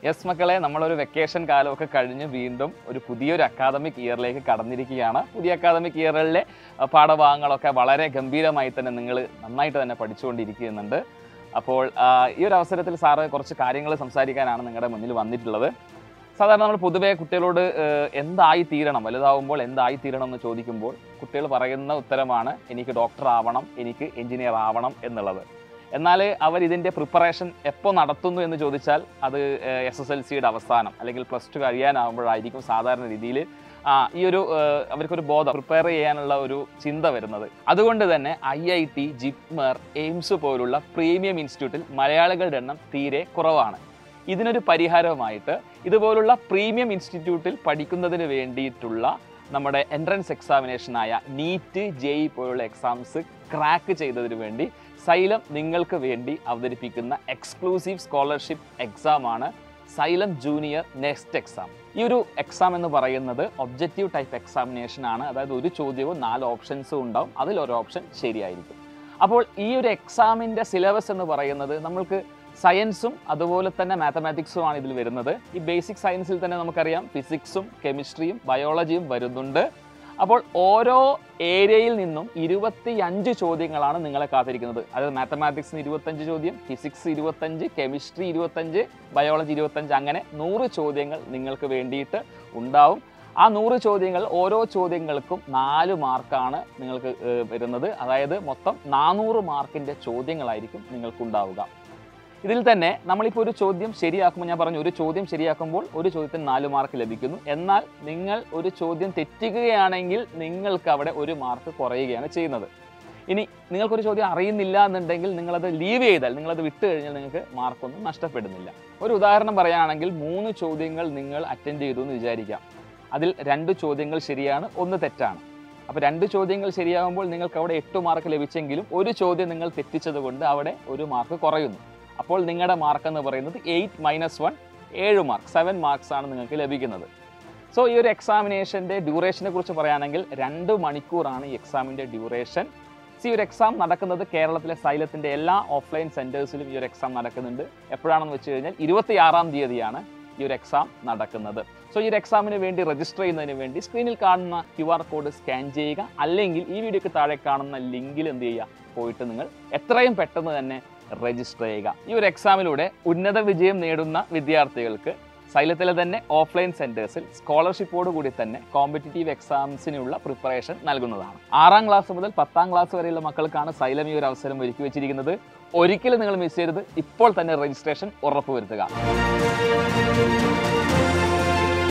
yes മക്കളെ നമ്മളൊരു vacation കാലമൊക്കെ കഴിഞ്ഞ് വീണ്ടും ഒരു പുതിയൊരു അക്കാദമിക് ഇയറിലേക്ക് കടന്നിരിക്കുകയാണ് പുതിയ അക്കാദമിക് ഇയറിലെ അഹ്, പാഠഭാഗങ്ങളൊക്കെ വളരെ ഗംഭീരമായി തന്നെ നിങ്ങൾ നന്നായിട്ട് തന്നെ പഠിച്ചുകൊണ്ടിരിക്കുന്നുണ്ട് അപ്പോൾ ആ, ഈ ഒരു അവസരത്തിൽ സാറ് കുറച്ച് കാര്യങ്ങൾ സംസാരിക്കാനാണ് നിങ്ങളുടെ മുന്നിൽ വന്നിട്ടുള്ളത് സാധാരണ നമ്മൾ പൊതുവെ കുട്ടികളോട് ഏഹ്, എന്തായി തീരണം വലുതാവുമ്പോൾ എന്തായി തീരണം എന്ന് ചോദിക്കുമ്പോൾ കുട്ടികൾ പറയുന്ന ഉത്തരമാണ് എനിക്ക് ഡോക്ടർ ആവണം എനിക്ക് എഞ്ചിനീയർ ആവണം എന്നുള്ളത് എന്നാൽ അവർ ഇതിൻ്റെ പ്രിപ്പറേഷൻ എപ്പോൾ നടത്തുന്നു എന്ന് ചോദിച്ചാൽ അത് എസ് എസ് എൽ സിയുടെ അവസാനം അല്ലെങ്കിൽ പ്ലസ് ടു കഴിയാനാകുമ്പോഴായിരിക്കും സാധാരണ രീതിയിൽ ഈ ഒരു ഏഹ്, അവർക്കൊരു ബോധം പ്രിപ്പയർ ചെയ്യാനുള്ള ഒരു ചിന്ത വരുന്നത് അതുകൊണ്ട് തന്നെ I I T JIPMER AIIMS പോലുള്ള പ്രീമിയം ഇൻസ്റ്റിറ്റ്യൂട്ടിൽ മലയാളികളുടെ എണ്ണം തീരെ കുറവാണ് ഇതിനൊരു പരിഹാരമായിട്ട് ഇതുപോലുള്ള പ്രീമിയം ഇൻസ്റ്റിറ്റ്യൂട്ടിൽ പഠിക്കുന്നതിന് വേണ്ടിയിട്ടുള്ള നമ്മുടെ എൻട്രൻസ് എക്സാമിനേഷനായ നീറ്റ് ജെഇ പോലുള്ള എക്സാംസ് ക്രാക്ക് ചെയ്തതിന് വേണ്ടി സൈലം നിങ്ങൾക്ക് വേണ്ടി അവതരിപ്പിക്കുന്ന എക്സ്ക്ലൂസീവ് സ്കോളർഷിപ്പ് എക്സാമാണ് സൈലം ജൂനിയർ നെക്സ്റ്റ് എക്സാം ഈ ഒരു എക്സാം എന്ന് പറയുന്നത് ഒബ്ജക്റ്റീവ് ടൈപ്പ് എക്സാമിനേഷൻ ആണ് അതായത് ഒരു ചോദ്യവും നാല് ഓപ്ഷൻസും ഉണ്ടാവും അതിൽ ഒരു ഓപ്ഷൻ ശരിയായിരിക്കും അപ്പോൾ ഈ ഒരു എക്സാമിൻ്റെ സിലബസ് എന്ന് പറയുന്നത് നമ്മൾക്ക് സയൻസും അതുപോലെ തന്നെ മാത്തമാറ്റിക്സും ആണ് ഇതിൽ വരുന്നത് ഈ ബേസിക് സയൻസിൽ തന്നെ നമുക്കറിയാം ഫിസിക്സും കെമിസ്ട്രിയും ബയോളജിയും വരുന്നുണ്ട് അപ്പോൾ ഓരോ ഏരിയയിൽ നിന്നും ഇരുപത്തി അഞ്ച് ചോദ്യങ്ങളാണ് നിങ്ങളെ കാത്തിരിക്കുന്നത് അതായത് മാത്തമാറ്റിക്സിന് ഇരുപത്തഞ്ച് ചോദ്യം ഫിസിക്സ് ഇരുപത്തഞ്ച് കെമിസ്ട്രി ഇരുപത്തഞ്ച് ബയോളജി ഇരുപത്തഞ്ച് അങ്ങനെ നൂറ് ചോദ്യങ്ങൾ നിങ്ങൾക്ക് വേണ്ടിയിട്ട് ഉണ്ടാവും ആ നൂറ് ചോദ്യങ്ങൾ ഓരോ ചോദ്യങ്ങൾക്കും നാല് മാർക്കാണ് നിങ്ങൾക്ക് ഏഹ്, വരുന്നത് അതായത് മൊത്തം നാനൂറ് മാർക്കിൻ്റെ ചോദ്യങ്ങളായിരിക്കും നിങ്ങൾക്കുണ്ടാവുക ഇതിൽ തന്നെ നമ്മളിപ്പോൾ ഒരു ചോദ്യം ശരിയാക്കുമ്പോൾ ഞാൻ പറഞ്ഞു ഒരു ചോദ്യം ശരിയാക്കുമ്പോൾ ഒരു ചോദ്യത്തിന് നാല് മാർക്ക് ലഭിക്കുന്നു എന്നാൽ നിങ്ങൾ ഒരു ചോദ്യം തെറ്റിക്കുകയാണെങ്കിൽ നിങ്ങൾക്ക് അവിടെ ഒരു മാർക്ക് കുറയുകയാണ് ചെയ്യുന്നത് ഇനി നിങ്ങൾക്കൊരു ചോദ്യം അറിയുന്നില്ല എന്നുണ്ടെങ്കിൽ നിങ്ങളത് ലീവ് ചെയ്താൽ നിങ്ങളത് വിട്ട് കഴിഞ്ഞാൽ നിങ്ങൾക്ക് മാർക്കൊന്നും നഷ്ടപ്പെടുന്നില്ല ഒരു ഉദാഹരണം പറയുകയാണെങ്കിൽ മൂന്ന് ചോദ്യങ്ങൾ നിങ്ങൾ അറ്റൻഡ് ചെയ്തു എന്ന് വിചാരിക്കാം അതിൽ രണ്ട് ചോദ്യങ്ങൾ ശരിയാണ് ഒന്ന് തെറ്റാണ് അപ്പോൾ രണ്ട് ചോദ്യങ്ങൾ ശരിയാകുമ്പോൾ നിങ്ങൾക്ക് അവിടെ എട്ട് മാർക്ക് ലഭിച്ചെങ്കിലും ഒരു ചോദ്യം നിങ്ങൾ തെറ്റിച്ചത് കൊണ്ട് അവിടെ ഒരു മാർക്ക് കുറയുന്നു അപ്പോൾ നിങ്ങളുടെ മാർക്ക് എന്ന് പറയുന്നത് എയ്റ്റ് മൈനസ് വൺ ഏഴ് മാർക്ക് സെവൻ മാർക്സ് ആണ് നിങ്ങൾക്ക് ലഭിക്കുന്നത് സോ ഈ ഒരു എക്സാമിനേഷൻ്റെ ഡ്യൂറേഷനെ കുറിച്ച് പറയുകയാണെങ്കിൽ രണ്ട് മണിക്കൂറാണ് ഈ എക്സാമിൻ്റെ ഡ്യൂറേഷൻ സി ഒരു എക്സാം നടക്കുന്നത് കേരളത്തിലെ സൈലത്തിൻ്റെ എല്ലാ ഓഫ്ലൈൻ സെൻറ്റേഴ്സിലും ഈ ഒരു എക്സാം നടക്കുന്നുണ്ട് എപ്പോഴാണെന്ന് വെച്ച് കഴിഞ്ഞാൽ ഇരുപത്തി ആറാം തീയതിയാണ് ഈ ഒരു എക്സാം നടക്കുന്നത് സോ ഈ ഒരു എക്സാമിന് വേണ്ടി രജിസ്റ്റർ ചെയ്യുന്നതിന് വേണ്ടി സ്ക്രീനിൽ കാണുന്ന ക്യു ആർ കോഡ് സ്കാൻ ചെയ്യുക അല്ലെങ്കിൽ ഈ വീഡിയോക്ക് താഴെ കാണുന്ന ലിങ്കിൽ എന്ത് ചെയ്യുക പോയിട്ട് നിങ്ങൾ എത്രയും പെട്ടെന്ന് തന്നെ രജിസ്റ്റർ ചെയ്യുക ഈ ഒരു എക്സാമിലൂടെ ഉന്നത വിജയം നേടുന്ന വിദ്യാർത്ഥികൾക്ക് സൈലത്തിലെ തന്നെ ഓഫ്ലൈൻ സെന്റേഴ്സിൽ സ്കോളർഷിപ്പോട് കൂടി തന്നെ കോമ്പറ്റീറ്റീവ് എക്സാംസിനുള്ള പ്രിപ്പറേഷൻ നൽകുന്നതാണ് ആറാം ക്ലാസ് മുതൽ പത്താം ക്ലാസ് വരെയുള്ള മക്കൾക്കാണ് സൈലം ഈ ഒരു അവസരം ഒരുക്കി വെച്ചിരിക്കുന്നത് ഒരിക്കലും നിങ്ങൾ മിസ് ചെയ്യരുത് ഇപ്പോൾ തന്നെ രജിസ്ട്രേഷൻ ഉറപ്പുവരുത്തുക